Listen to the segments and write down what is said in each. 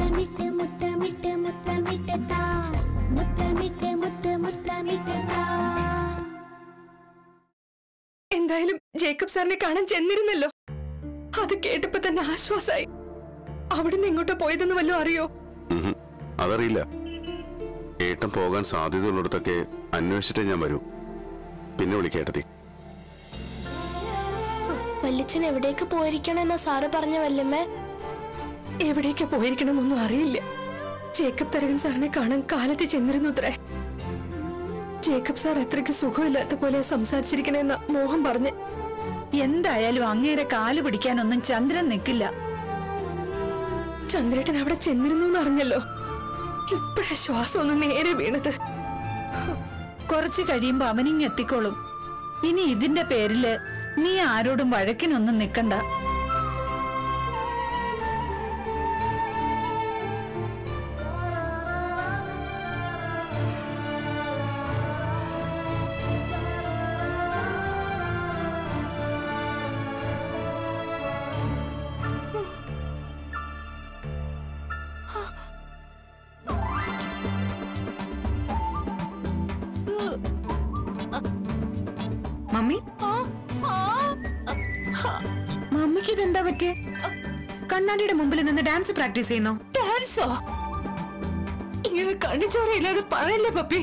മുത്തമിട്ട് മുത്തമിട്ട് മുത്തമിട്ട് താ മുത്തമിട്ട് മുത്ത് മുത്തമിട്ട് താ എന്തായാലും ജേക്കബ് സാറിനെ കാണാൻ ചെന്നിരുന്നല്ലോ അത് കേട്ടപ്പോ തന്നെ ആശ്വാസായി അവിടുന്ന് എങ്ങോട്ടോ പോയതെന്ന് വല്ലതും അറിയോ ഉഹും, അതറിയില്ല ഏട്ടൻ പോകാൻ സാധ്യതയുള്ളിടത്തൊക്കെ അന്വേഷിച്ചിട്ടേ ഞാൻ വരൂ പിന്നെ വിളിക്കേട്ടതി വല്യച്ഛൻ എവിടേക്ക് പോയിരിക്കണെന്നാ സാറ് പറഞ്ഞ വല്യമ്മേ എവിടേക്കാ പോയിരിക്കണമെന്നൊന്നും അറിയില്ല ജേക്കബ് തരകൻ സാറിനെ കാണാൻ കാലത്ത് ചെന്നിരുന്നു അത്രേ ജേക്കബ് സാർ അത്രയ്ക്ക് സുഖമില്ലാത്ത പോലെ സംസാരിച്ചിരിക്കണേന്ന മോഹൻ പറഞ്ഞ് എന്തായാലും അങ്ങേരെ കാല് പിടിക്കാനൊന്നും ചന്ദ്രൻ നിൽക്കില്ല ചന്ദ്രേട്ടൻ അവിടെ ചെന്നിരുന്നു എന്ന് അറിഞ്ഞല്ലോ ഇപ്പഴാ ശ്വാസം ഒന്ന് നേരെ വീണത് കുറച്ച് കഴിയുമ്പോ അവനിങ് എത്തിക്കോളും ഇനി ഇതിന്റെ പേരില് നീ ആരോടും വഴക്കിനൊന്നും നിക്കണ്ട മമ്മി മമ്മിക്ക് ഇതെന്താ പറ്റിയേ കണ്ണാടിയുടെ മുമ്പിൽ നിന്ന് ഡാൻസ് പ്രാക്ടീസ് ചെയ്യുന്നോ ഡാൻസോ ഇങ്ങനെ കണ്ണിച്ചോറയില്ലാതെ പറയല്ലേ പപ്പി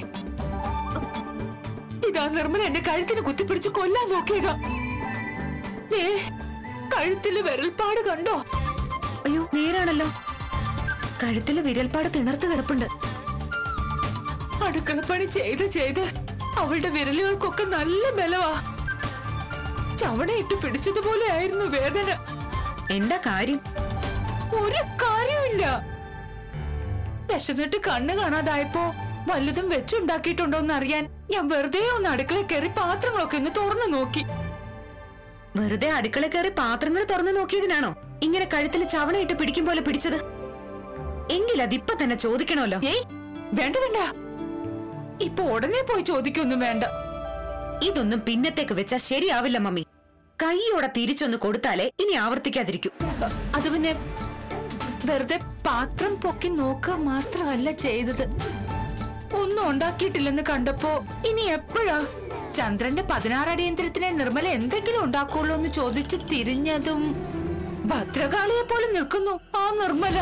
ഇതാ നിർമ്മല എന്റെ കഴുത്തിന് കുത്തിപ്പിടിച്ച് കൊല്ലാൻ നോക്കിയതാ ഏ കഴുത്തില് വിരൽപ്പാട് കണ്ടോ അയ്യോ നേരാണല്ലോ കഴുത്തില് വിരൽപ്പാട് തിണർത്ത് കിടപ്പുണ്ട് അടുക്കളപ്പണി ചെയ്ത് ചെയ്ത് അവളുടെ വിരലുകൾക്കൊക്കെ നല്ല ബലവാ ചവണയിട്ട് പിടിച്ചതുപോലെ ആയിരുന്നു വേദന എന്താ കാര്യം ഒരു കാര്യമില്ല വിശന്നിട്ട് കണ്ണ് കാണാതായപ്പോ വല്ലതും വെച്ചുണ്ടാക്കിയിട്ടുണ്ടോന്ന് അറിയാൻ ഞാൻ വെറുതെ ഒന്ന് അടുക്കള കയറി പാത്രങ്ങളൊക്കെ ഒന്ന് തുറന്നു നോക്കി വെറുതെ അടുക്കള കയറി പാത്രങ്ങൾ തുറന്നു നോക്കിയതിനാണോ ഇങ്ങനെ കഴുത്തിൽ ചവണയിട്ട് പിടിക്കും പോലെ പിടിച്ചത് എങ്കിൽ അതിപ്പൊ തന്നെ ചോദിക്കണമല്ലോ ഏയ് വേണ്ട വേണ്ട ഇപ്പൊ ഉടനെ പോയി ചോദിക്കൊന്നും വേണ്ട ഇതൊന്നും പിന്നത്തേക്ക് വെച്ചാ ശരിയാവില്ല മമ്മി കൈയോടെ തിരിച്ചൊന്ന് കൊടുത്താലേ ഇനി ആവർത്തിക്കാതിരിക്കൂ അത് പിന്നെ വെറുതെ പാത്രം പൊക്കി നോക്കുക മാത്രമല്ല ചെയ്തത് ഒന്നും ഉണ്ടാക്കിയിട്ടില്ലെന്ന് കണ്ടപ്പോ ഇനി എപ്പോഴാ ചന്ദ്രന്റെ പതിനാറടിയന്ത്രത്തിനെ നിർമ്മല എന്തെങ്കിലും ഉണ്ടാക്കുള്ളൂ എന്ന് ചോദിച്ച് തിരിഞ്ഞതും ഭദ്രകാളിയെ പോലെ നിൽക്കുന്നു ആ നിർമ്മല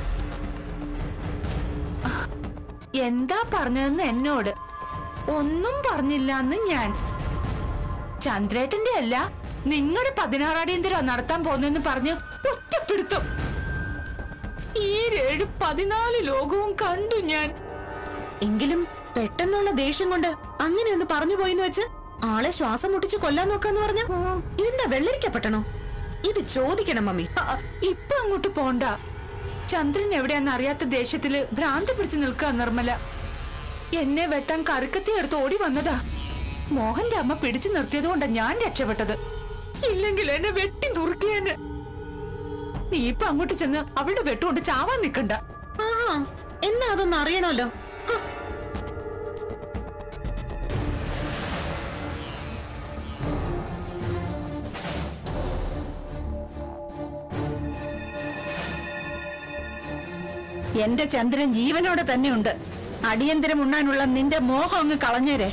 എന്താ പറഞ്ഞതെന്ന് എന്നോട് ഒന്നും പറഞ്ഞില്ല എന്ന് ഞാൻ ചന്ദ്രേട്ടന്റെ അല്ല നിങ്ങളുടെ പതിനാറാടിയന്തരം നടത്താൻ പോകുന്നെന്ന് പറഞ്ഞ് ഒറ്റപ്പെടുത്തും ഈ ഏഴ് പതിനാല് ലോകവും കണ്ടു ഞാൻ എങ്കിലും പെട്ടെന്നുള്ള ദേഷ്യം കൊണ്ട് അങ്ങനെ ഒന്ന് പറഞ്ഞു പോയിന്ന് വെച്ച് ആളെ ശ്വാസം മുട്ടിച്ച് കൊല്ലാൻ നോക്കാന്ന് പറഞ്ഞ ഇതെന്താ വെള്ളരിക്കപ്പെട്ടണോ ഇത് ചോദിക്കണം മമ്മി അ, അ, ഇപ്പൊ അങ്ങോട്ട് പോണ്ട ചന്ദ്രൻ എവിടെയാന്ന് അറിയാത്ത ദേഷ്യത്തില് ഭ്രാന്ത് പിടിച്ചു നിൽക്കുക നിർമ്മല എന്നെ വെട്ടാൻ കറുക്കത്തി എടുത്ത് ഓടി വന്നതാ മോഹന്റെ അമ്മ പിടിച്ചു നിർത്തിയതുകൊണ്ടാ ഞാൻ രക്ഷപ്പെട്ടത് ഇല്ലെങ്കിൽ എന്നെ വെട്ടി നുറുക്കിയെന്ന് നീ ഇപ്പൊ അങ്ങോട്ട് ചെന്ന് അവളുടെ വെട്ടുകൊണ്ട് ചാവാൻ നിക്കണ്ട ആ എന്നാ അതൊന്ന് അറിയണമല്ലോ ഹ, എന്റെ ചന്ദ്രൻ ജീവനോടെ തന്നെയുണ്ട് അടിയന്തരം ഉണ്ണാനുള്ള നിന്റെ മോഹം അങ്ങ് കളഞ്ഞേരെ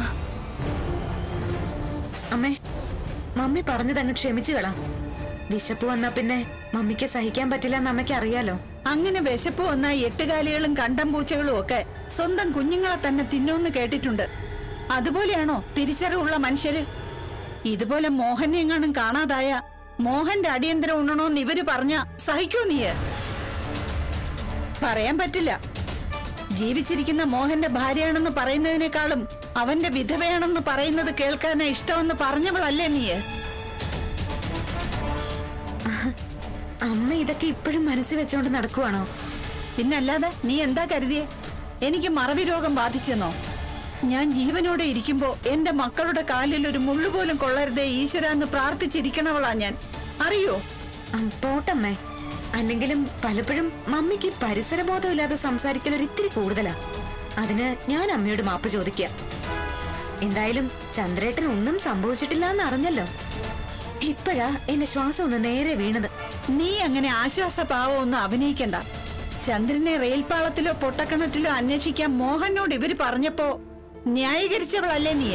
അമ്മേ മമ്മി പറഞ്ഞതങ്ങ് ക്ഷമിച്ചു കളാം വിശപ്പ് വന്നാ പിന്നെ മമ്മിക്ക് സഹിക്കാൻ പറ്റില്ല എന്ന് അമ്മയ്ക്ക് അറിയാലോ അങ്ങനെ വിശപ്പ് വന്ന എട്ടുകാലികളും കണ്ടം പൂച്ചകളും ഒക്കെ സ്വന്തം കുഞ്ഞുങ്ങളെ തന്നെ തിന്നുമെന്ന് കേട്ടിട്ടുണ്ട് അതുപോലെയാണോ തിരിച്ചറിവുള്ള മനുഷ്യര് ഇതുപോലെ മോഹനെ എങ്ങാനും കാണാതായ മോഹന്റെ അടിയന്തരം ഉണ്ണണോന്ന് ഇവര് പറഞ്ഞ സഹിക്കോ നീയ് പറയാൻ പറ്റില്ല ജീവിച്ചിരിക്കുന്ന മോഹന്റെ ഭാര്യയാണെന്ന് പറയുന്നതിനേക്കാളും അവന്റെ വിധവയാണെന്ന് പറയുന്നത് കേൾക്കാനാ ഇഷ്ടമെന്ന് പറഞ്ഞവളല്ലേ നീയ് അമ്മ ഇതൊക്കെ ഇപ്പോഴും മനസ്സിൽ വെച്ചോണ്ട് നടക്കുവാണോ പിന്നല്ലാതെ നീ എന്താ കരുതിയേ എനിക്ക് മറവി രോഗം ബാധിച്ചെന്നോ ഞാൻ ജീവനോടെ ഇരിക്കുമ്പോ എന്റെ മക്കളുടെ കാലിൽ ഒരു മുള്ളുപോലും കൊള്ളരുതേ ഈശ്വര എന്ന് പ്രാർത്ഥിച്ചിരിക്കണവളാ ഞാൻ അറിയോ ഉം, പോട്ടമ്മേ അല്ലെങ്കിലും പലപ്പോഴും മമ്മിക്ക് പരിസരബോധമില്ലാതെ സംസാരിക്കൽ ഒരു ഇത്തിരി കൂടുതലാ അതിന് ഞാൻ അമ്മയോട് മാപ്പ് ചോദിക്കാം എന്തായാലും ചന്ദ്രേട്ടൻ ഒന്നും സംഭവിച്ചിട്ടില്ല എന്ന് അറിഞ്ഞല്ലോ ഇപ്പോഴാ എന്റെ ശ്വാസം ഒന്ന് നേരെ വീണത് നീ അങ്ങനെ ആശ്വാസ പാവമൊന്നും അഭിനയിക്കണ്ട ചന്ദ്രനെ റെയിൽപാളത്തിലോ പൊട്ടക്കിണറ്റിലോ അന്വേഷിക്കാൻ മോഹനോട് ഇവര് പറഞ്ഞപ്പോ ന്യായീകരിച്ചവളല്ലേ നീ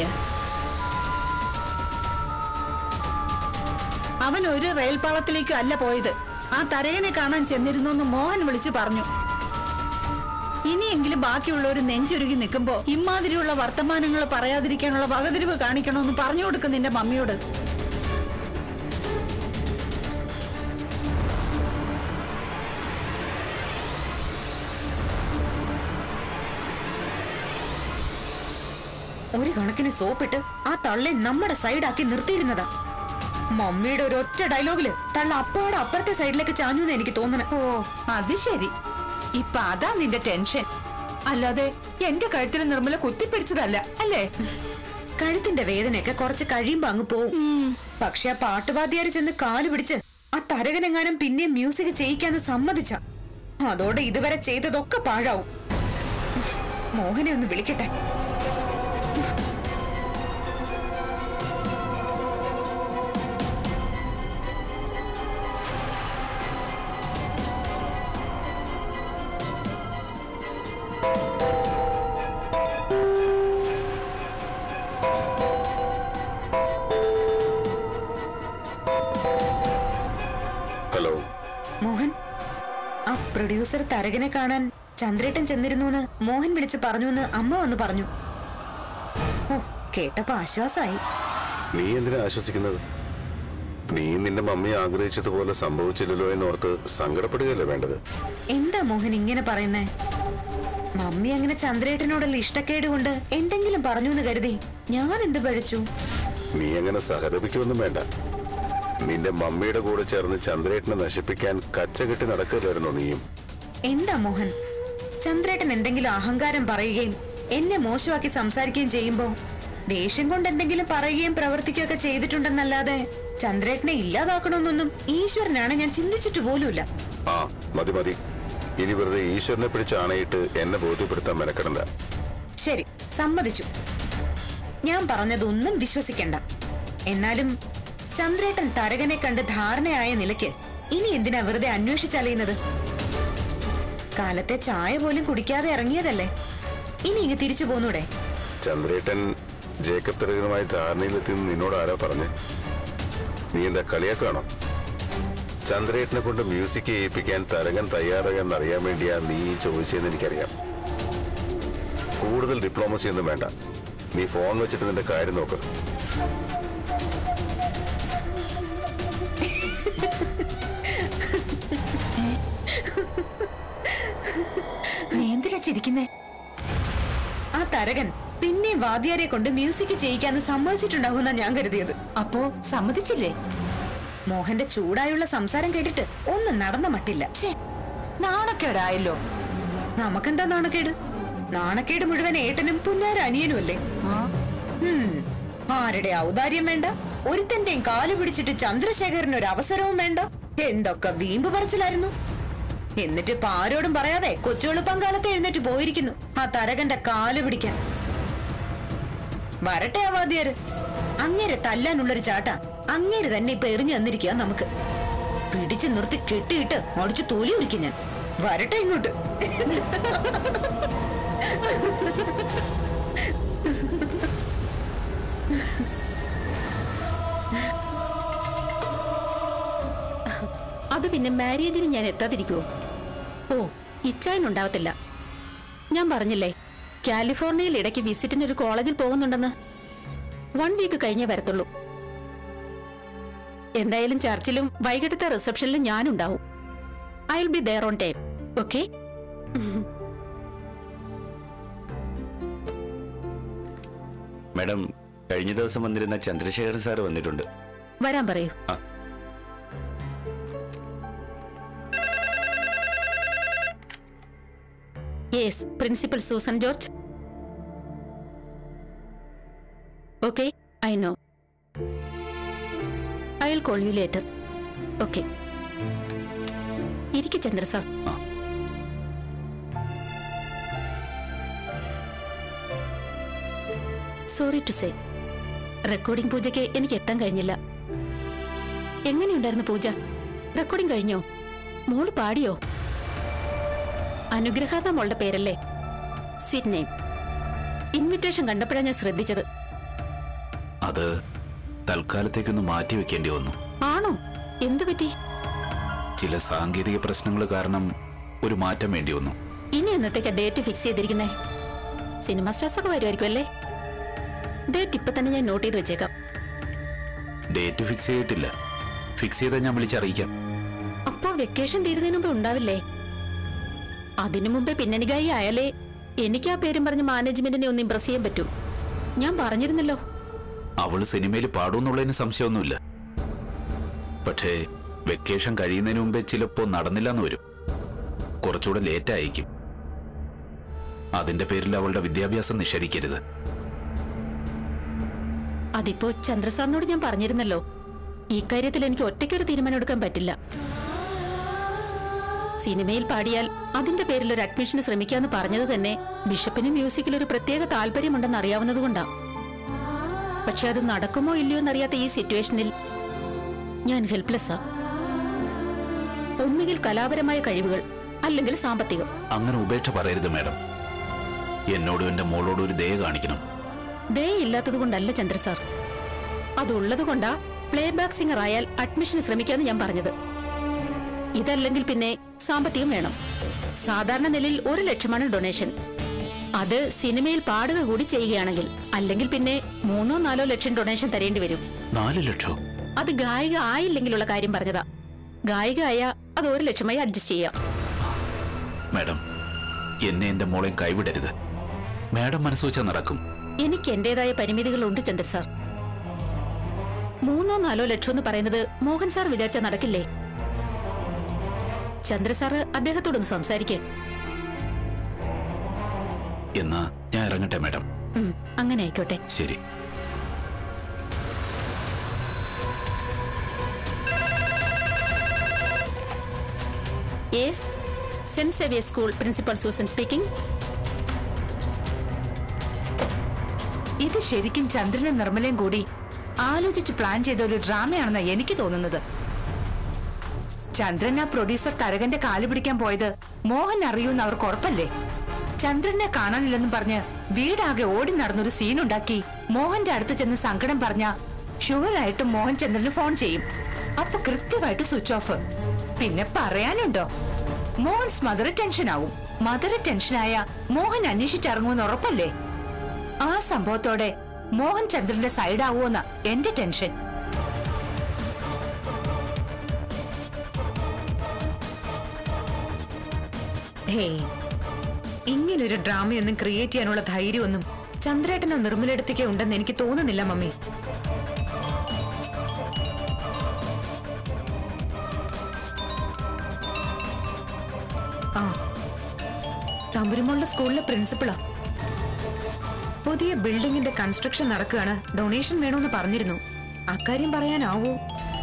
അവൻ ഒരു റെയിൽപാളത്തിലേക്കും അല്ല പോയത് ആ തരകനെ കാണാൻ ചെന്നിരുന്നു എന്ന് മോഹൻ വിളിച്ചു പറഞ്ഞു ഇനിയെങ്കിലും ബാക്കിയുള്ളവർ നെഞ്ചുരുകി നിൽക്കുമ്പോ ഇമാതിരിയുള്ള വർത്തമാനങ്ങൾ പറയാതിരിക്കാനുള്ള വകതിരിവ് കാണിക്കണമെന്ന് പറഞ്ഞു കൊടുക്കും നിന്റെ മമ്മിയോട് ഒരു കണക്കിന് സോപ്പിട്ട് ആ തള്ളെ നമ്മുടെ സൈഡാക്കി നിർത്തിയിരുന്നതാ മമ്മിയുടെ ഒരു ഒറ്റ ഡയലോഗില് തള്ള അപ്പാടെ അപ്പുറത്തെ സൈഡിലേക്ക് ചാഞ്ഞു എന്ന് എനിക്ക് തോന്നണേ ഓ അത് ശരി ഇപ്പൊ അതാ നിന്റെ ടെൻഷൻ അല്ലാതെ എന്റെ കഴുത്തിൽ നിർമ്മല കുത്തിപ്പിടിച്ചതല്ല അല്ലേ കഴുത്തിന്റെ വേദനയൊക്കെ കുറച്ച് കഴിയുമ്പോ അങ്ങ് പോവും പക്ഷെ ആ പാട്ടുവാദ്യാര് ചെന്ന് കാല് പിടിച്ച് ആ തരകനെങ്ങാനും പിന്നെ മ്യൂസിക് ചെയ്യിക്കാന്ന് സമ്മതിച്ച അതോടെ ഇതുവരെ ചെയ്തതൊക്കെ പാഴാവും മോഹനെ ഒന്ന് വിളിക്കട്ടെ ഹലോ മോഹൻ ആ പ്രൊഡ്യൂസർ തരകനെ കാണാൻ ചന്ദ്രേട്ടൻ ചെന്നിരുന്നു എന്ന് മോഹൻ വിളിച്ച് പറഞ്ഞു എന്ന് അമ്മ വന്ന് പറഞ്ഞു ഓ കേട്ടപ്പോ ആശ്വാസായി നീ എന്തിനാ ആശ്വസിക്കുന്നത് നീ നിന്റെ മമ്മി ആഗ്രഹിച്ചതുപോലെ സംഭവിച്ചില്ലല്ലോ എന്നോർത്ത് സങ്കടപ്പെടുകയല്ലേ വേണ്ടത് എന്താ മോഹൻ ഇങ്ങനെ പറയുന്നേ മമ്മി അങ്ങനെ ചന്ദ്രേട്ടനോടുള്ള ഇഷ്ടക്കേട് കൊണ്ട് എന്തെങ്കിലും പറഞ്ഞു എന്ന് കരുതി ഞാൻ എന്ത് പഴിച്ചു നീ അങ്ങനെ സഹതപിക്കൊന്നും വേണ്ട നിന്റെ മമ്മിയുടെ കൂടെ ചേർന്ന് ചന്ദ്രേട്ടനെ നശിപ്പിക്കാൻ കച്ചകെട്ടി നടക്കില്ലായിരുന്നോ നീയും എന്താ മോഹൻ ചന്ദ്രേട്ടൻ എന്തെങ്കിലും അഹങ്കാരം പറയുകയും എന്നെ മോശമാക്കി സംസാരിക്കുകയും ചെയ്യുമ്പോ ദേഷ്യം കൊണ്ട് എന്തെങ്കിലും പറയുകയും പ്രവർത്തിക്കുകയൊക്കെ ചെയ്തിട്ടുണ്ടെന്നല്ലാതെ ചന്ദ്രേട്ടനെ ഇല്ലാതാക്കണമെന്നൊന്നും ഈശ്വരനാണ് ഞാൻ ചിന്തിച്ചിട്ട് പോലുമില്ല ആ മതി മതി ഇനി വെറുതെ ഈശ്വരനെ പിടിച്ച് ആണയിട്ട് എന്നെ ബോധ്യപ്പെടുത്താൻ മെനക്കെടണ്ട ശരി സമ്മതിച്ചു ഞാൻ പറഞ്ഞതൊന്നും വിശ്വസിക്കണ്ട എന്നാലും ചന്ദ്രേട്ടൻ തരകനെ കണ്ട് ധാരണയായ നിലയ്ക്ക് ഇനി എന്തിനാ വെറുതെ അന്വേഷിച്ചറിയുന്നത് കാലത്തെ ചായ പോലും കുടിക്കാതെ ഇറങ്ങിയതല്ലേ ഇനി ഇങ്ങ് തിരിച്ചു പോന്നൂടെ ചന്ദ്രേട്ടൻ ജേക്കബ് തിരകനുമായി ധാരണയിലെത്തിയെന്ന് നിന്നോട് ആരാ പറഞ്ഞ് നീ എന്താ കളിയാക്കാണോ ചന്ദ്രേട്ടനെ കൊണ്ട് മ്യൂസിക് ചെയ്യിപ്പിക്കാൻ തരകൻ തയ്യാറായെന്ന് അറിയാൻ വേണ്ടിയാ നീ ഈ ചോദിച്ചതെന്ന് എനിക്കറിയാം കൂടുതൽ ഡിപ്ലോമസി ഒന്നും വേണ്ട നീ ഫോൺ വെച്ചിട്ട് നിന്റെ കാര്യം നോക്ക് നീ എന്തിനാ ചിരിക്കുന്നേ ആ തരകൻ പിന്നെയും വാദ്യാരെ കൊണ്ട് മ്യൂസിക് ചെയ്യിക്കാന്ന് സമ്മതിച്ചിട്ടുണ്ടാവുമെന്നാ ഞാൻ കരുതിയത് അപ്പോ സമ്മതിച്ചില്ലേ മോഹന്റെ ചൂടായുള്ള സംസാരം കേട്ടിട്ട് ഒന്നും നടന്ന മട്ടില്ല ഛേ നാണക്കേടായല്ലോ നമുക്കെന്താ നാണക്കേട് നാണക്കേട് മുഴുവൻ ഏട്ടനും പുന്നാര അനിയനും അല്ലേ ആ ഉം. ആരുടെ ഔദാര്യം വേണ്ട ഒരുത്തന്റെയും കാല് പിടിച്ചിട്ട് ചന്ദ്രശേഖരന് ഒരു അവസരവും വേണ്ട എന്തൊക്കെ വീമ്പ് പറച്ചിലായിരുന്നു എന്നിട്ട് ഇപ്പൊ ആരോടും പറയാതെ കൊച്ചുവെളുപ്പം കാലത്ത് എഴുന്നേറ്റ് പോയിരിക്കുന്നു ആ തരകന്റെ കാല് പിടിക്കാൻ വരട്ടെ ആവാദ്യര് അങ്ങേരെ തല്ലാനുള്ളൊരു ചാട്ട അങ്ങേര് തന്നെ ഇപ്പൊ എറിഞ്ഞു തന്നിരിക്കുക നമുക്ക് പിടിച്ചു നിർത്തി കെട്ടിയിട്ട് അടിച്ചു തൊലി ഉരിക്കും ഞാൻ വരട്ടെ ഇങ്ങോട്ട് അത് പിന്നെ മാരേജിന് ഞാൻ എത്താതിരിക്കുവോ ഓ ഇച്ചായനുണ്ടാവത്തില്ല ഞാൻ പറഞ്ഞില്ലേ കാലിഫോർണിയയിൽ ഇടയ്ക്ക് വിസിറ്റിന് ഒരു കോളേജിൽ പോകുന്നുണ്ടെന്ന് വൺ വീക്ക് കഴിഞ്ഞേ വരത്തുള്ളൂ എന്തായാലും ചർച്ചിലും വൈകിട്ടത്തെ റിസപ്ഷനിലും ഞാനുണ്ടാവും I will be there on time okay madam കഴിഞ്ഞ ദിവസം വന്നിരുന്ന ചന്ദ്രശേഖരൻ സാർ വന്നിട്ടുണ്ട് വരാൻ പറയൂ ആ. Yes principal Susan George okay I know I will call you later okay ഇരിക്കെ ചന്ദ്ര സാർ ആ. സോറി ടു സേ റെക്കോർഡിംഗ് പൂജയ്ക്ക് എനിക്ക് എത്താൻ കഴിഞ്ഞില്ല എങ്ങനെയുണ്ടായിരുന്നു പൂജ റെക്കോർഡിംഗ് കഴിഞ്ഞോ മോള് പാടിയോ അനുഗ്രഹ എന്ന മോളുടെ പേരല്ലേ സ്വീറ്റ് നെയിം ഇൻവിറ്റേഷൻ കണ്ടപ്പോഴാണ് ഞാൻ ശ്രദ്ധിച്ചത് അത് തൽക്കാലത്തേക്കൊന്ന് മാറ്റി വെക്കേണ്ടി വന്നു ആണോ എന്തു പറ്റി ചില സാങ്കേതിക പ്രശ്നങ്ങൾ കാരണം ഒരു മാറ്റം വേണ്ടി വന്നു ഇനി എന്നത്തേക്കാ ഡേറ്റ് ഫിക്സ് ചെയ്തിരിക്കുന്നേ സിനിമ സ്റ്റാർസ് ഒക്കെ വരുമായിരിക്കും അല്ലേ ഡേറ്റ് ഇപ്പൊ തന്നെ ഞാൻ നോട്ട് ചെയ്ത് വെച്ചേക്കാം ഡേറ്റ് ഫിക്സ് ചെയ്തിട്ടില്ല ഫിക്സ് ചെയ്താൽ ഞാൻ വിളിച്ചറിയിക്കാം അപ്പോ വെക്കേഷൻ തീരുന്നതിന് മുമ്പ് ഉണ്ടാവില്ലേ അതിനു മുമ്പേ പിന്നണികായി ആയാലേ എനിക്ക് ആ പേരും പറഞ്ഞ് മാനേജ്മെന്റിനെ ഒന്ന് ഇംപ്രസ് ചെയ്യാൻ പറ്റൂ ഞാൻ പറഞ്ഞിരുന്നല്ലോ അവള് സിനിമയിൽ പാടുമെന്നുള്ളതിന് സംശയമൊന്നുമില്ല പക്ഷേ വെക്കേഷൻ കഴിയുന്നതിന് മുമ്പേ ചിലപ്പോ നടന്നില്ലെന്ന് വരും കുറച്ചുകൂടെ ലേറ്റ് ആയിരിക്കും അതിന്റെ പേരിൽ അവളുടെ വിദ്യാഭ്യാസം നിഷേധിക്കരുത് അതിപ്പോ ചന്ദ്രസാറിനോട് ഞാൻ പറഞ്ഞിരുന്നല്ലോ ഈ കാര്യത്തിൽ എനിക്ക് ഒറ്റയ്ക്കൊരു തീരുമാനം എടുക്കാൻ പറ്റില്ല സിനിമയിൽ പാടിയാൽ അതിന്റെ പേരിൽ ഒരു അഡ്മിഷന് ശ്രമിക്കാന്ന് പറഞ്ഞത് തന്നെ ബിഷപ്പിന് മ്യൂസിക്കിൽ ഒരു പ്രത്യേക താല്പര്യമുണ്ടെന്ന് അറിയാവുന്നതുകൊണ്ടാ പക്ഷെ അത് നടക്കുമോ ഇല്ലയോ എന്നറിയാത്ത ഈ സിറ്റുവേഷനിൽ ഞാൻ ഹെൽപ്ലെസ്സാ ഒന്നുകിൽ കലാപരമായ കഴിവുകൾ അല്ലെങ്കിൽ സാമ്പത്തികം അങ്ങനെ ഉപേക്ഷ പറയരുത് മാഡം എന്നോടും എന്റെ മോളോടും ഒരു ദയ കാണിക്കണം ദയ ഇല്ലാത്തത് കൊണ്ടല്ല ചന്ദ്ര സാർ അതുള്ളത് കൊണ്ടാ പ്ലേ ബാക്ക് സിംഗർ ആയാൽ അഡ്മിഷന് ശ്രമിക്കാന്ന് ഞാൻ പറഞ്ഞത് ഇതല്ലെങ്കിൽ പിന്നെ സാമ്പത്തികം വേണം സാധാരണ നിലയിൽ ഒരു ലക്ഷമാണ് ഡൊണേഷൻ അത് സിനിമയിൽ പാടുക കൂടി ചെയ്യുകയാണെങ്കിൽ അല്ലെങ്കിൽ പിന്നെ മൂന്നോ നാലോ ലക്ഷം ഡൊണേഷൻ തരേണ്ടി വരും നാല് ലക്ഷം അത് ഗായിക ആയില്ലെങ്കിലുള്ള കാര്യം പറഞ്ഞതാ ഗായിക ആയ അത് ഒരു ലക്ഷമായി അഡ്ജസ്റ്റ് ചെയ്യാം മാഡം എന്നെ എന്റെ മോളെയും കൈവിടരുത് മാഡം മനസ്സ് വെച്ചാൽ നടക്കും എനിക്ക് എന്റേതായ പരിമിതികളുണ്ട് ചന്ദ്ര സാർ മൂന്നോ നാലോ ലക്ഷം എന്ന് പറയുന്നത് മോഹൻ സാർ വിചാരിച്ച നടക്കില്ലേ ചന്ദ്ര സാറ് അദ്ദേഹത്തോടൊന്ന് സംസാരിക്കേ എന്നാ ഞാൻ ഇറങ്ങട്ടെ മാഡം അങ്ങനെ ആയിക്കോട്ടെ ശരി yes Saint Xavier school principal Susan speaking ഇത് ശരിക്കും ചന്ദ്രനും നിർമ്മലയും കൂടി ആലോചിച്ച് പ്ലാൻ ചെയ്ത ഒരു ഡ്രാമയാണെന്നാണ് എനിക്ക് തോന്നുന്നത് ചന്ദ്രൻ ആ പ്രൊഡ്യൂസർ തരകന്റെ കാല് പിടിക്കാൻ പോയത് മോഹൻ അറിയൂന്ന് അവർക്ക് ഉറപ്പല്ലേ ചന്ദ്രനെ കാണാനില്ലെന്നും പറഞ്ഞ് വീടാകെ ഓടി നടന്നൊരു സീനുണ്ടാക്കി മോഹന്റെ അടുത്ത് ചെന്ന് സങ്കടം പറഞ്ഞ ഷുവറായിട്ടും മോഹൻ ചന്ദ്രന് ഫോൺ ചെയ്യും അപ്പൊ കൃത്യമായിട്ട് സ്വിച്ച് ഓഫ് പിന്നെ പറയാനുണ്ടോ മോഹൻസ് മദർ ടെൻഷൻ ആവും മദർ ടെൻഷനായ മോഹൻ അന്വേഷിച്ചിറങ്ങുമെന്ന് ഉറപ്പല്ലേ ആ സംഭവത്തോടെ മോഹൻ ചന്ദ്രന്റെ സൈഡാവൂന്ന എന്റെ ടെൻഷൻ ഹേയ് ഇങ്ങനൊരു ഡ്രാമയൊന്നും ക്രിയേറ്റ് ചെയ്യാനുള്ള ധൈര്യമൊന്നും ചന്ദ്രേട്ടനോ നിർമ്മലെടുത്തേക്കോ ഉണ്ടെന്ന് എനിക്ക് തോന്നുന്നില്ല മമ്മി ആ തമ്പുരുമോളുടെ സ്കൂളിലെ പ്രിൻസിപ്പളാ പുതിയ ബിൽഡിംഗിന്റെ കൺസ്ട്രക്ഷൻ നടക്കുകയാണ് ഡൊണേഷൻ വേണമെന്ന് പറഞ്ഞിരുന്നു അക്കാര്യം പറയാനാവോ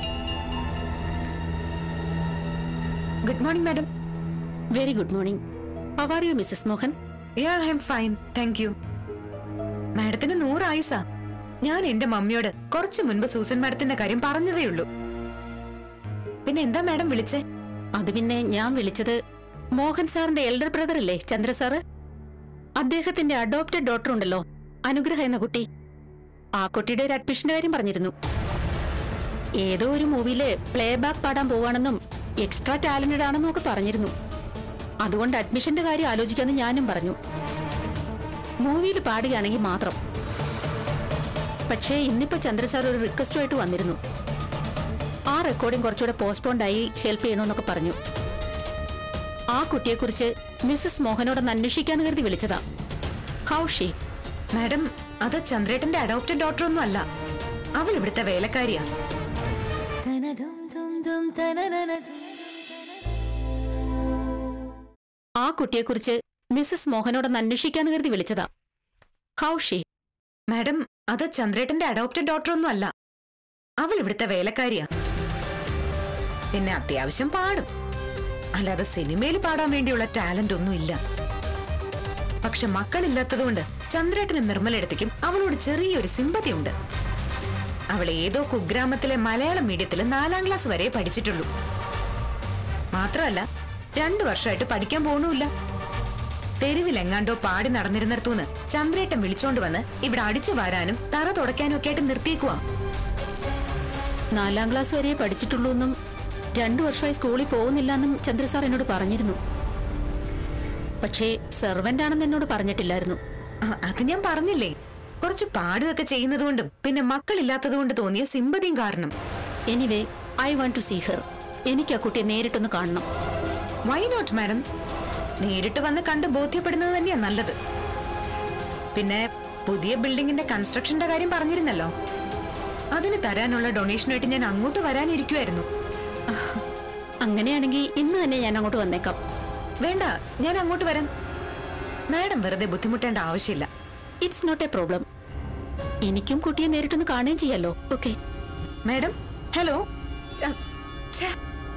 good morning madam very good morning how are you Mrs Mohan yeah I'm fine thank you മാഡത്തിന് നൂറ് ആയുസാ ഞാൻ എന്റെ മമ്മിയോട് കുറച്ചു മുൻപ് സൂസൻ മാഡത്തിന്റെ കാര്യം പറഞ്ഞതേ ഉള്ളൂ പിന്നെ എന്താ മാഡം വിളിച്ചേ അത് പിന്നെ ഞാൻ വിളിച്ചത് മോഹൻ സാറിന്റെ എൽഡർ ബ്രദർ അല്ലേ ചന്ദ്ര സാറ് അദ്ദേഹത്തിന്റെ അഡോപ്റ്റഡ് ഡോട്ടർ ഉണ്ടല്ലോ അനുഗ്രഹ എന്ന കുട്ടി ആ കുട്ടിയുടെ ഒരു അഡ്മിഷന്റെ കാര്യം പറഞ്ഞിരുന്നു ഏതോ ഒരു മൂവിയില് പ്ലേ ബാക്ക് പാടാൻ പോവാണെന്നും എക്സ്ട്രാ ടാലന്റഡ് ആണെന്നും ഒക്കെ പറഞ്ഞിരുന്നു അതുകൊണ്ട് അഡ്മിഷന്റെ കാര്യം ആലോചിക്കാന്ന് ഞാനും പറഞ്ഞു മൂവിയിൽ പാടുകയാണെങ്കിൽ മാത്രം പക്ഷേ ഇന്നിപ്പോ ചന്ദ്ര സാർ ഒരു റിക്വസ്റ്റുമായിട്ട് വന്നിരുന്നു ആ റെക്കോർഡിംഗ് കുറച്ചുകൂടെ പോസ്റ്റ്പോണ്ട് ആയി ഹെൽപ്പ് ചെയ്യണമെന്നൊക്കെ പറഞ്ഞു ആ കുട്ടിയെക്കുറിച്ച് മിസ്സസ് മോഹനോടൊന്ന് അന്വേഷിക്കാന്ന് കരുതി വിളിച്ചതാ ഹൗ ഷീ മാഡം അത് ചന്ദ്രേട്ടന്റെ അഡോപ്റ്റഡ് ഡോട്ടർ ഒന്നും അല്ല അവൾ ഇവിടുത്തെ വേലക്കാരിയാ ആ കുട്ടിയെക്കുറിച്ച് മിസ്സസ് മോഹനോടൊന്ന് അന്വേഷിക്കാന്ന് കരുതി വിളിച്ചതാ ഹൗ ഷീ മാഡം അത് ചന്ദ്രേട്ടന്റെ അഡോപ്റ്റഡ് ഡോട്ടർ ഒന്നും അല്ല അവൾ ഇവിടുത്തെ വേലക്കാരിയാ പിന്നെ അത്യാവശ്യം പാടും അല്ലാതെ സിനിമയിൽ പാടാൻ വേണ്ടിയുള്ള ടാലന്റ് ഒന്നും ഇല്ല പക്ഷെ മക്കളില്ലാത്തതുകൊണ്ട് ചന്ദ്രേട്ടനും നിർമ്മലെടുത്തേക്കും അവളോട് ചെറിയൊരു സിമ്പതി ഉണ്ട് അവൾ ഏതോ കുഗ്രാമത്തിലെ മലയാളം മീഡിയത്തിൽ നാലാം ക്ലാസ് വരെ പഠിച്ചിട്ടുള്ളൂ മാത്രമല്ല രണ്ടു വർഷമായിട്ട് പഠിക്കാൻ പോകണമില്ല തെരുവിലെങ്ങാണ്ടോ പാടി നടന്നിരുന്നിടത്തൂന്ന് ചന്ദ്രേട്ടൻ വിളിച്ചോണ്ട് വന്ന് ഇവിടെ അടിച്ചു വാരാനും തറ തുടയ്ക്കാനും ഒക്കെ ആയിട്ട് നിർത്തിയേക്കുവാ നാലാം ക്ലാസ് വരെ പഠിച്ചിട്ടുള്ളൂ എന്നും രണ്ടു വർഷമായി സ്കൂളിൽ പോകുന്നില്ല എന്നും ചന്ദ്ര സാർ എന്നോട് പറഞ്ഞിരുന്നു പക്ഷേ സെർവന്റ് ആണെന്ന് എന്നോട് പറഞ്ഞിട്ടില്ലായിരുന്നു ആ, അത് ഞാൻ പറഞ്ഞില്ലേ കുറച്ച് പാടുകയൊക്കെ ചെയ്യുന്നതുകൊണ്ടും പിന്നെ മക്കളില്ലാത്തതുകൊണ്ട് തോന്നിയ സിമ്പതിയും കാരണം anyway I want to see her എനിക്ക് ആ കുട്ടിയെ നേരിട്ടൊന്ന് കാണണം വൈ നോട്ട് മാഡം നേരിട്ട് വന്ന് കണ്ട് ബോധ്യപ്പെടുന്നത് തന്നെയാ നല്ലത് പിന്നെ പുതിയ ബിൽഡിങ്ങിന്റെ കൺസ്ട്രക്ഷന്റെ കാര്യം പറഞ്ഞിരുന്നല്ലോ അതിന് തരാനുള്ള ഡൊണേഷനായിട്ട് ഞാൻ അങ്ങോട്ട് വരാനിരിക്കുമായിരുന്നു അങ്ങനെയാണെങ്കിൽ ഇന്ന് തന്നെ ഞാൻ അങ്ങോട്ട് വന്നേക്കാം വേണ്ട ഞാൻ അങ്ങോട്ട് വരാം മാഡം വെറുതെ ബുദ്ധിമുട്ടേണ്ട ആവശ്യമില്ല ഇറ്റ്സ് നോട്ട് എ പ്രോബ്ലം എനിക്കും കുട്ടിയെ നേരിട്ടൊന്ന് കാണുകയും ചെയ്യാലോ ഓക്കെ മാഡം ഹലോ അ, ഛെ.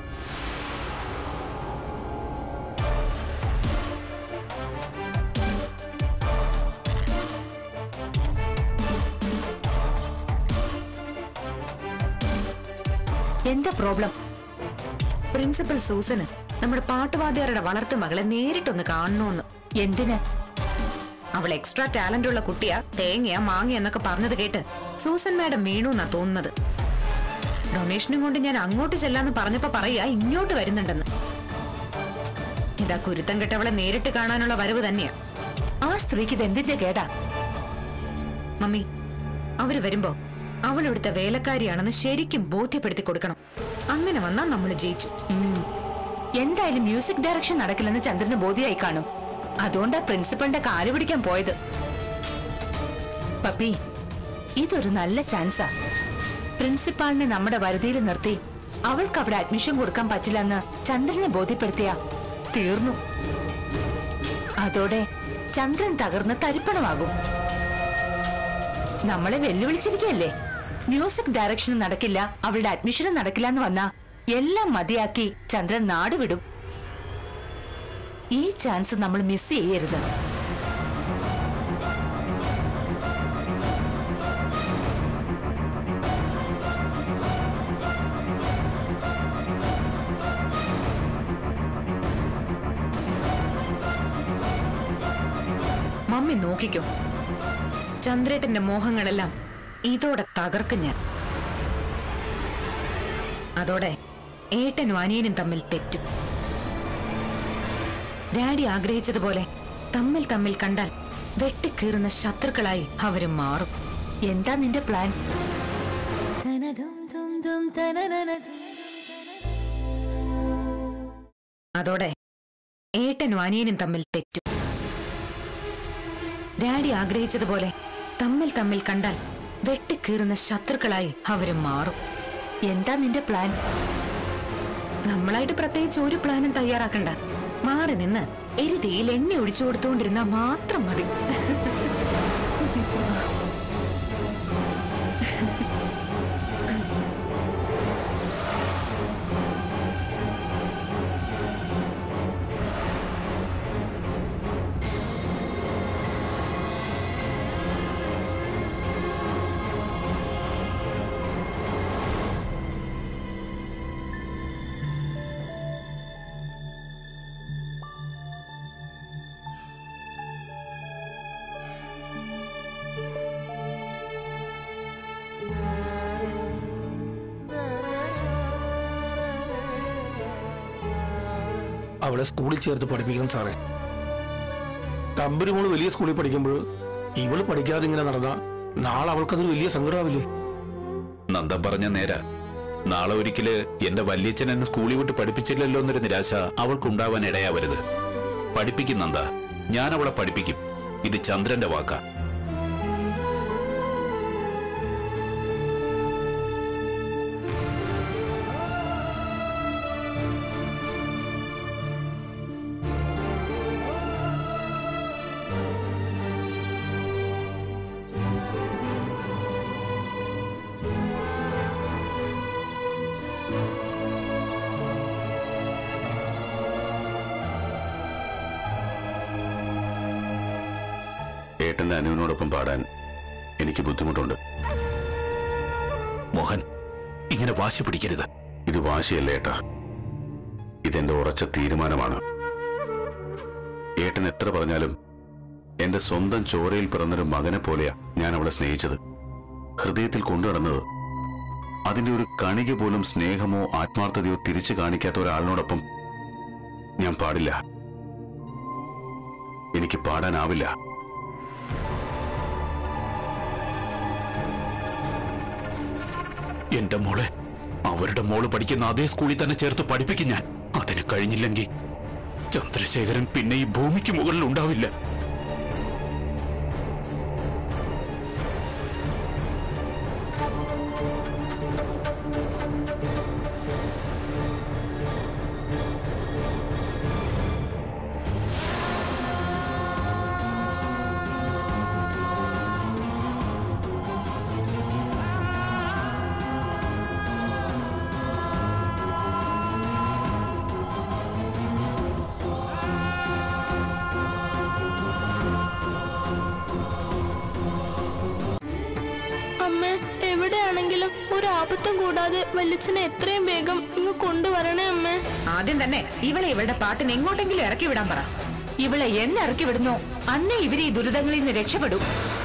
എന്താ പ്രോബ്ലം പ്രിൻസിപ്പൽ സൂസന് നമ്മുടെ പാട്ടുവാദ്യാരുടെ വളർത്തു മകളെ നേരിട്ടൊന്ന് കാണണമെന്ന് എന്തിന് അവൾ എക്സ്ട്രാ ടാലന്റ് ഉള്ള കുട്ടിയാ തേങ്ങയാ മാങ്ങ എന്നൊക്കെ പറഞ്ഞത് കേട്ട് സൂസൻ മാഡം വീണു എന്നാ തോന്നുന്നത് ഡൊണേഷനും കൊണ്ട് ഞാൻ അങ്ങോട്ട് ചെല്ലാന്ന് പറഞ്ഞപ്പോ പറയാ ഇങ്ങോട്ട് വരുന്നുണ്ടെന്ന് ഇതാ കുരുത്തം കെട്ടവളെ നേരിട്ട് കാണാനുള്ള വരവ് തന്നെയാ ആ സ്ത്രീക്ക് ഇത് എന്തിന്റെ കേടാ മമ്മി അവര് വരുമ്പോ അവൾ ഇവിടുത്തെ വേലക്കാരിയാണെന്ന് ശരിക്കും ബോധ്യപ്പെടുത്തി കൊടുക്കണം അങ്ങനെ വന്നാ നമ്മൾ ജയിച്ചു എന്തായാലും മ്യൂസിക് ഡയറക്ഷൻ നടക്കില്ലെന്ന് ചന്ദ്രന് ബോധ്യമായി കാണും അതുകൊണ്ടാ പ്രിൻസിപ്പളിന്റെ കാല് പിടിക്കാൻ പോയത് പപ്പി ഇതൊരു നല്ല ചാൻസാ പ്രിൻസിപ്പാളിനെ നമ്മുടെ വരുതിയിൽ നിർത്തി അവൾക്ക് അവിടെ അഡ്മിഷൻ കൊടുക്കാൻ പറ്റില്ലെന്ന് ചന്ദ്രനെ ബോധ്യപ്പെടുത്തിയ തീർന്നു അതോടെ ചന്ദ്രൻ തകർന്ന് തരിപ്പണമാകും നമ്മളെ വെല്ലുവിളിച്ചിരിക്കല്ലേ മ്യൂസിക് ഡയറക്ഷനും നടക്കില്ല അവളുടെ അഡ്മിഷനും നടക്കില്ല എന്ന് വന്നാ എല്ലാം മതിയാക്കി ചന്ദ്രൻ നാട് വിടും ഈ ചാൻസ് നമ്മൾ മിസ് ചെയ്യരുത് മമ്മി നോക്കിക്കോ ചന്ദ്രേട്ടന്റെ മോഹങ്ങളെല്ലാം ഇതോടെ തകർക്കും ഞാൻ അതോടെ ഏട്ടനും അനിയനും തമ്മിൽ തെറ്റും ഡാഡി ആഗ്രഹിച്ചതുപോലെ തമ്മിൽ തമ്മിൽ കണ്ടാൽ വെട്ടിക്കീറുന്ന ശത്രുക്കളായി അവര് മാറും എന്താ നിന്റെ പ്ലാൻ അതോടെ ഏട്ടനും അനിയനും തമ്മിൽ തെറ്റും ഡാഡി ആഗ്രഹിച്ചതുപോലെ തമ്മിൽ തമ്മിൽ കണ്ടാൽ വെട്ടിക്കീറുന്ന ശത്രുക്കളായി അവര് മാറും എന്താ നിന്റെ പ്ലാൻ നമ്മളായിട്ട് പ്രത്യേകിച്ച് ഒരു പ്ലാനും തയ്യാറാക്കണ്ട മാറി നിന്ന് എരുതിയിൽ എണ്ണ ഒഴിച്ചു കൊടുത്തുകൊണ്ടിരുന്നാ മാത്രം മതി അവളെ സ്കൂളിൽ ചേർത്ത് പഠിപ്പിക്കണം സാറേ തമ്പുരുമോള് വലിയ സ്കൂളിൽ പഠിക്കുമ്പോൾ ഇവള് പഠിക്കാതെ ഇങ്ങനെ നടന്ന നാളെ അവൾക്കതൊരു വലിയ സങ്കടമാവില്ലേ നന്ദൻ പറഞ്ഞ നേരാ നാളെ ഒരിക്കല് എന്റെ വല്യച്ഛൻ എന്നെ സ്കൂളിൽ വിട്ട് പഠിപ്പിച്ചില്ലല്ലോ എന്നൊരു നിരാശ അവൾക്കുണ്ടാവാൻ ഇടയാവരുത് പഠിപ്പിക്കും നന്ദ ഞാൻ അവളെ പഠിപ്പിക്കും ഇത് ചന്ദ്രന്റെ വാക്കാ ഏട്ടന്റെ അനുവിനോടൊപ്പം പാടാൻ എനിക്ക് ബുദ്ധിമുട്ടുണ്ട് മോഹൻ ഇങ്ങനെ വാശി പിടിക്കരുത് ഇത് വാശിയല്ല ഏട്ടാ ഇതെന്റെ ഉറച്ച തീരുമാനമാണ് ഏട്ടൻ എത്ര പറഞ്ഞാലും എന്റെ സ്വന്തം ചോരയിൽ പിറന്നൊരു മകനെ പോലെയാ ഞാൻ അവളെ സ്നേഹിച്ചത് ഹൃദയത്തിൽ കൊണ്ടു നടന്നത് അതിന്റെ ഒരു കണിക പോലും സ്നേഹമോ ആത്മാർത്ഥതയോ തിരിച്ചു കാണിക്കാത്ത ഒരാളിനോടൊപ്പം ഞാൻ പാടില്ല എനിക്ക് പാടാനാവില്ല എന്റെ മോളെ അവരുടെ മോള് പഠിക്കുന്ന അതേ സ്കൂളിൽ തന്നെ ചേർത്ത് പഠിപ്പിക്കും ഞാൻ അതിന് കഴിഞ്ഞില്ലെങ്കിൽ ചന്ദ്രശേഖരൻ പിന്നെ ഈ ഭൂമിക്ക് മുകളിൽ ഉണ്ടാവില്ല അമ്മ എവിടെയാണെങ്കിലും ഒരു ആപത്തും കൂടാതെ വല്യച്ഛനെ എത്രയും വേഗം ഇങ്ങ് കൊണ്ടുവരണേ അമ്മേ ആദ്യം തന്നെ ഇവളെ ഇവളുടെ പാട്ടിന് എങ്ങോട്ടെങ്കിലും ഇറക്കി വിടാൻ പറ ഇവളെ എന്നിറക്കി വിടുന്നോ അന്നേ ഇവര് ഈ ദുരിതങ്ങളിൽ നിന്ന് രക്ഷപ്പെടും